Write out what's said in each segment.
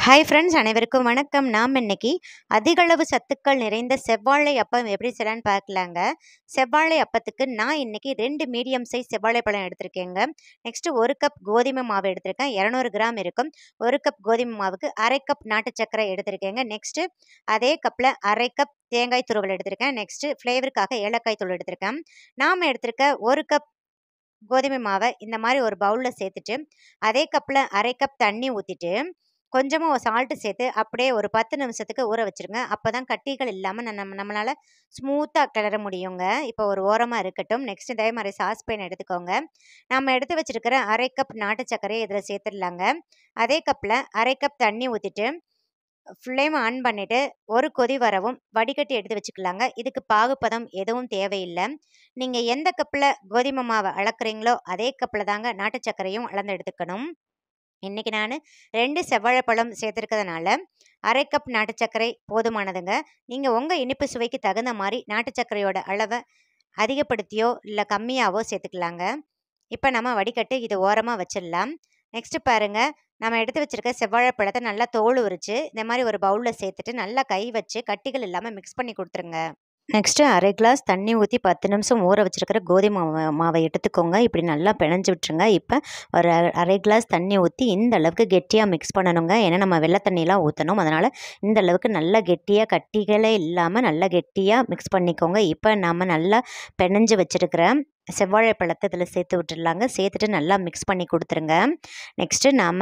hi friends அனைவருக்கும் வணக்கம் நாம் இன்னைக்கு அதிகளவு சத்துக்கள் நிறைந்த செவ்வாழை அப்பம் எப்படி செய்யலான்னு பார்க்கலாங்க செவ்வாழை அப்பத்துக்கு நான் இன்னைக்கு ரெண்டு மீடியம் சைஸ் செவ்வாழை பழம் எடுத்திருக்கேங்க நெக்ஸ்ட்டு ஒரு கப் கோதுமை மாவு எடுத்திருக்கேன் இரநூறு கிராம் இருக்கும் ஒரு கப் கோதுமை மாவுக்கு அரை கப் நாட்டு சர்க்கரை எடுத்திருக்கேங்க நெக்ஸ்ட்டு அதே கப்பில் அரை கப் தேங்காய் துருவல் எடுத்திருக்கேன் நெக்ஸ்ட்டு ஃப்ளேவருக்காக ஏலக்காய் தூள் எடுத்திருக்கேன் நாம் எடுத்திருக்க ஒரு கப் கோதுமை மாவை இந்த மாதிரி ஒரு பவுலில் சேர்த்துட்டு அதே கப்பில் அரை கப் தண்ணி ஊற்றிட்டு கொஞ்சமாக சால்ட்டு சேர்த்து அப்படியே ஒரு பத்து நிமிஷத்துக்கு ஊற வச்சுருங்க அப்போ தான் கட்டிகள் இல்லாமல் நம்ம நம்மளால் ஸ்மூத்தாக கிளற முடியுங்க இப்போ ஒரு ஓரமாக இருக்கட்டும் நெக்ஸ்ட் இதே மாதிரி சாஸ்பேன் எடுத்துக்கோங்க நம்ம எடுத்து வச்சுருக்கிற அரை கப் நாட்டு சர்க்கரையை இதில் சேர்த்துடலாங்க அதே கப்பில் அரை கப் தண்ணி ஊற்றிட்டு ஃப்ளேம் ஆன் பண்ணிவிட்டு ஒரு கொதி வரவும் வடிகட்டி எடுத்து வச்சுக்கலாங்க இதுக்கு பாகுப்பதம் எதுவும் தேவையில்லை நீங்கள் எந்த கப்பில் கோதுமை மாவை அளக்குறீங்களோ அதே கப்பில் தாங்க நாட்டு சர்க்கரையும் அளந்து எடுத்துக்கணும் இன்றைக்கி நான் ரெண்டு செவ்வாழைப்பழம் சேர்த்துருக்கிறதுனால அரை கப் நாட்டு சர்க்கரை போதுமானதுங்க நீங்கள் உங்கள் இனிப்பு சுவைக்கு தகுந்த மாதிரி நாட்டு சர்க்கரையோட அளவை அதிகப்படுத்தியோ இல்லை கம்மியாகவோ சேர்த்துக்கலாங்க இப்போ நம்ம வடிகட்டு இது ஓரமாக வச்சிடலாம் நெக்ஸ்ட்டு பாருங்கள் நம்ம எடுத்து வச்சுருக்க செவ்வாழைப்பழத்தை நல்லா தோல் உரித்து இந்த மாதிரி ஒரு பவுலில் சேர்த்துட்டு நல்லா கை வச்சு கட்டிகள் இல்லாமல் மிக்ஸ் பண்ணி கொடுத்துருங்க நெக்ஸ்ட்டு அரை கிளாஸ் தண்ணி ஊற்றி பத்து நிமிஷம் ஊற வச்சுருக்கிற கோதுமை மாவை மாவை எடுத்துக்கோங்க இப்படி நல்லா பிணைஞ்சு விட்டுருங்க இப்போ ஒரு அரை கிளாஸ் தண்ணி ஊற்றி இந்த அளவுக்கு கெட்டியாக மிக்ஸ் பண்ணணுங்க ஏன்னா நம்ம வெள்ளை தண்ணியெலாம் ஊற்றணும் அதனால் இந்த அளவுக்கு நல்லா கெட்டியாக கட்டிகளே இல்லாமல் நல்லா கெட்டியாக மிக்ஸ் பண்ணிக்கோங்க இப்போ நம்ம நல்லா பிணைஞ்சு வச்சுருக்கிற செவ்வாழை பழத்தை இதில் சேர்த்து விட்டுடலாங்க சேர்த்துட்டு நல்லா மிக்ஸ் பண்ணி கொடுத்துருங்க நெக்ஸ்ட்டு நாம்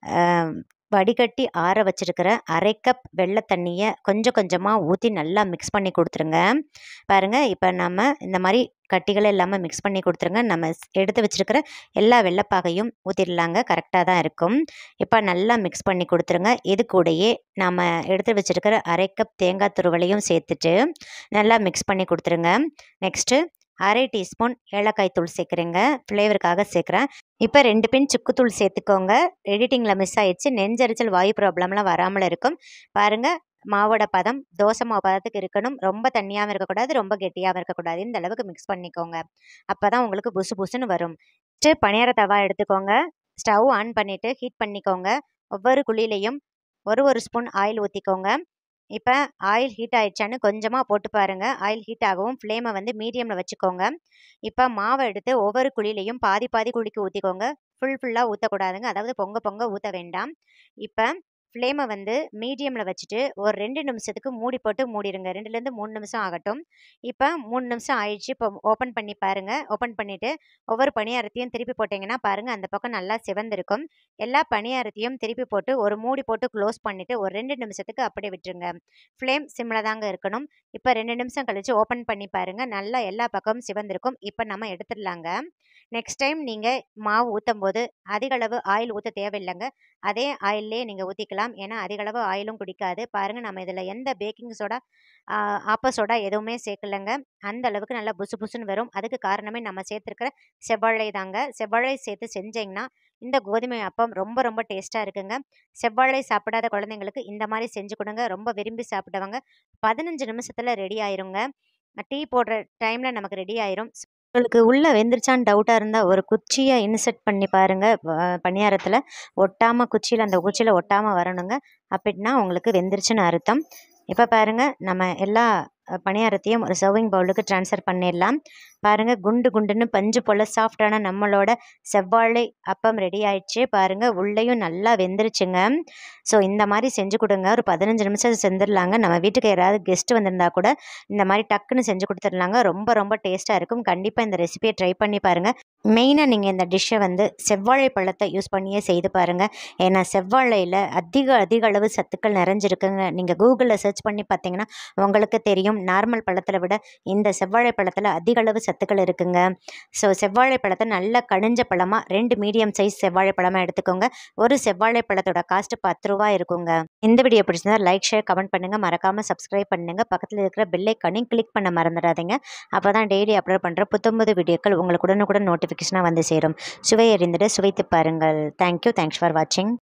வடிகட்டி ஆற வச்சுருக்கிற அரை கப் வெள்ளை தண்ணியை கொஞ்சம் கொஞ்சமாக ஊற்றி நல்லா மிக்ஸ் பண்ணி கொடுத்துருங்க பாருங்கள் இப்போ நம்ம இந்த மாதிரி கட்டிகளை இல்லாமல் மிக்ஸ் பண்ணி கொடுத்துருங்க நம்ம எடுத்து வச்சுருக்கிற எல்லா வெள்ளைப்பாகையும் ஊற்றிடலாங்க கரெக்டாக தான் இருக்கும் இப்போ நல்லா மிக்ஸ் பண்ணி கொடுத்துருங்க இது கூடயே நாம் எடுத்து வச்சுருக்கிற அரை கப் தேங்காய் துருவலையும் சேர்த்துட்டு நல்லா மிக்ஸ் பண்ணி கொடுத்துருங்க நெக்ஸ்ட்டு அரை டீஸ்பூன் ஏலக்காய் தூள் சேர்க்குறேங்க ஃப்ளேவருக்காக சேர்க்குறேன் இப்போ ரெண்டு பின் சுக்குத்தூள் சேர்த்துக்கோங்க எடிட்டிங்கில் மிஸ் ஆயிடுச்சு நெஞ்சரிச்சல் வாயு ப்ராப்ளம்லாம் வராமல் இருக்கும் பாருங்கள் மாவோட பதம் தோசை மாவு பதத்துக்கு இருக்கணும் ரொம்ப தண்ணியாகவும் இருக்கக்கூடாது ரொம்ப கெட்டியாகவும் இருக்கக்கூடாது இந்த அளவுக்கு மிக்ஸ் பண்ணிக்கோங்க அப்போ தான் உங்களுக்கு புசு புசுன்னு வரும் ஃபஸ்ட்டு பணியார தவா எடுத்துக்கோங்க ஸ்டவ் ஆன் பண்ணிவிட்டு ஹீட் பண்ணிக்கோங்க ஒவ்வொரு குழியிலையும் ஒரு ஒரு ஸ்பூன் ஆயில் ஊற்றிக்கோங்க இப்போ ஆயில் ஹீட் ஆயிடுச்சான்னு கொஞ்சமாக போட்டு பாருங்கள் ஆயில் ஹீட் ஆகவும் ஃப்ளேமை வந்து மீடியமில் வச்சுக்கோங்க இப்போ மாவை எடுத்து ஒவ்வொரு குழியிலையும் பாதி பாதி குழிக்கு ஊற்றிக்கோங்க ஃபுல் ஃபுல்லாக ஊற்றக்கூடாதுங்க அதாவது பொங்க பொங்க ஊற்ற வேண்டாம் இப்போ ஃப்ளேமை வந்து மீடியமில் வச்சுட்டு ஒரு ரெண்டு நிமிஷத்துக்கு மூடி போட்டு மூடிடுங்க ரெண்டுலேருந்து மூணு நிமிஷம் ஆகட்டும் இப்போ மூணு நிமிஷம் ஆயிடுச்சு இப்போ ஓப்பன் பண்ணி பாருங்கள் ஓப்பன் பண்ணிவிட்டு ஒவ்வொரு பணியாரத்தையும் திருப்பி போட்டிங்கன்னா பாருங்கள் அந்த பக்கம் நல்லா சிவந்திருக்கும் எல்லா பணியாரத்தையும் திருப்பி போட்டு ஒரு மூடி போட்டு க்ளோஸ் பண்ணிவிட்டு ஒரு ரெண்டு நிமிஷத்துக்கு அப்படியே விட்டுருங்க ஃப்ளேம் சிம்மில் தாங்க இருக்கணும் இப்போ ரெண்டு நிமிஷம் கழித்து ஓப்பன் பண்ணி பாருங்கள் நல்லா எல்லா பக்கமும் சிவந்திருக்கும் இப்போ நம்ம எடுத்துடலாங்க நெக்ஸ்ட் டைம் நீங்கள் மாவு ஊற்றும் போது அதிக அளவு ஆயில் ஊற்ற தேவையில்லைங்க அதே ஆயிலே நீங்கள் ஊற்றிக்கலாம் ஏன்னா அதிக அளவு ஆயிலும் குடிக்காது பாருங்கள் நம்ம இதில் எந்த பேக்கிங் சோடா ஆப்ப சோடா எதுவுமே சேர்க்கலைங்க அந்த அளவுக்கு நல்லா புசு புசுன்னு வரும் அதுக்கு காரணமே நம்ம சேர்த்துருக்கிற செவ்வாழை தாங்க செவ்வாழை சேர்த்து செஞ்சிங்கன்னா இந்த கோதுமை அப்பம் ரொம்ப ரொம்ப டேஸ்ட்டாக இருக்குங்க செவ்வாழை சாப்பிடாத குழந்தைங்களுக்கு இந்த மாதிரி செஞ்சு கொடுங்க ரொம்ப விரும்பி சாப்பிடுவாங்க பதினஞ்சு நிமிஷத்தில் ரெடி ஆயிருங்க டீ போடுற டைமில் நமக்கு ரெடி ஆயிரும் உங்களுக்கு உள்ளே வெந்துருச்சான்னு டவுட்டாக இருந்தால் ஒரு குச்சியை இன்செர்ட் பண்ணி பாருங்கள் பணியாரத்தில் ஒட்டாமல் குச்சியில் அந்த குச்சியில் ஒட்டாமல் வரணுங்க அப்படின்னா உங்களுக்கு வெந்துருச்சுன்னு அர்த்தம் இப்போ பாருங்கள் நம்ம எல்லா பணியாரத்தையும் ஒரு சர்விங் பவுலுக்கு ட்ரான்ஸ்ஃபர் பண்ணிடலாம் பாருங்கள் குண்டு குண்டுன்னு பஞ்சு போல் சாஃப்டான நம்மளோட செவ்வாழை அப்பம் ரெடி ஆயிடுச்சு பாருங்கள் உள்ளேயும் நல்லா வெந்துருச்சுங்க ஸோ இந்த மாதிரி செஞ்சு கொடுங்க ஒரு பதினஞ்சு நிமிஷம் செஞ்சிடலாங்க நம்ம வீட்டுக்கு யாராவது கெஸ்ட்டு வந்திருந்தா கூட இந்த மாதிரி டக்குன்னு செஞ்சு கொடுத்துடலாங்க ரொம்ப ரொம்ப டேஸ்ட்டாக இருக்கும் கண்டிப்பாக இந்த ரெசிபியை ட்ரை பண்ணி பாருங்கள் மெயினாக நீங்கள் இந்த டிஷ்ஷை வந்து செவ்வாழை பழத்தை யூஸ் பண்ணியே செய்து பாருங்கள் ஏன்னா செவ்வாழையில் அதிக அதிக அளவு சத்துக்கள் நிறைஞ்சிருக்குங்க நீங்கள் கூகுளில் சர்ச் பண்ணி பார்த்தீங்கன்னா உங்களுக்கு தெரியும் நார்மல் பழத்தில் விட இந்த செவ்வாழை பழத்தில் அதிக அளவு சத்துக்கள் இருக்குங்க ஸோ செவ்வாழை பழத்தை நல்லா கணிஞ்ச பழமாக ரெண்டு மீடியம் சைஸ் செவ்வாழை பழமாக எடுத்துக்கோங்க ஒரு செவ்வாழை பழத்தோட காஸ்ட் பத்து ரூபா இருக்குங்க இந்த வீடியோ பிடிச்சிருந்தா லைக் ஷேர் கமெண்ட் பண்ணுங்கள் மறக்காமல் சப்ஸ்கிரைப் பண்ணுங்கள் பக்கத்தில் இருக்கிற பெல்லைக்கானையும் கிளிக் பண்ண மறந்துடாதீங்க அப்போ தான் டெய்லி அப்லோட் பண்ணுற புத்தம்பது வீடியோக்கள் உங்களுக்கு உடனுக்குடன் நோட்டிஃபிகேஷனாக வந்து சேரும் சுவை அறிந்திட சுவைத்து பாருங்கள் தேங்க்யூ தேங்க்ஸ் ஃபார் வாட்சிங்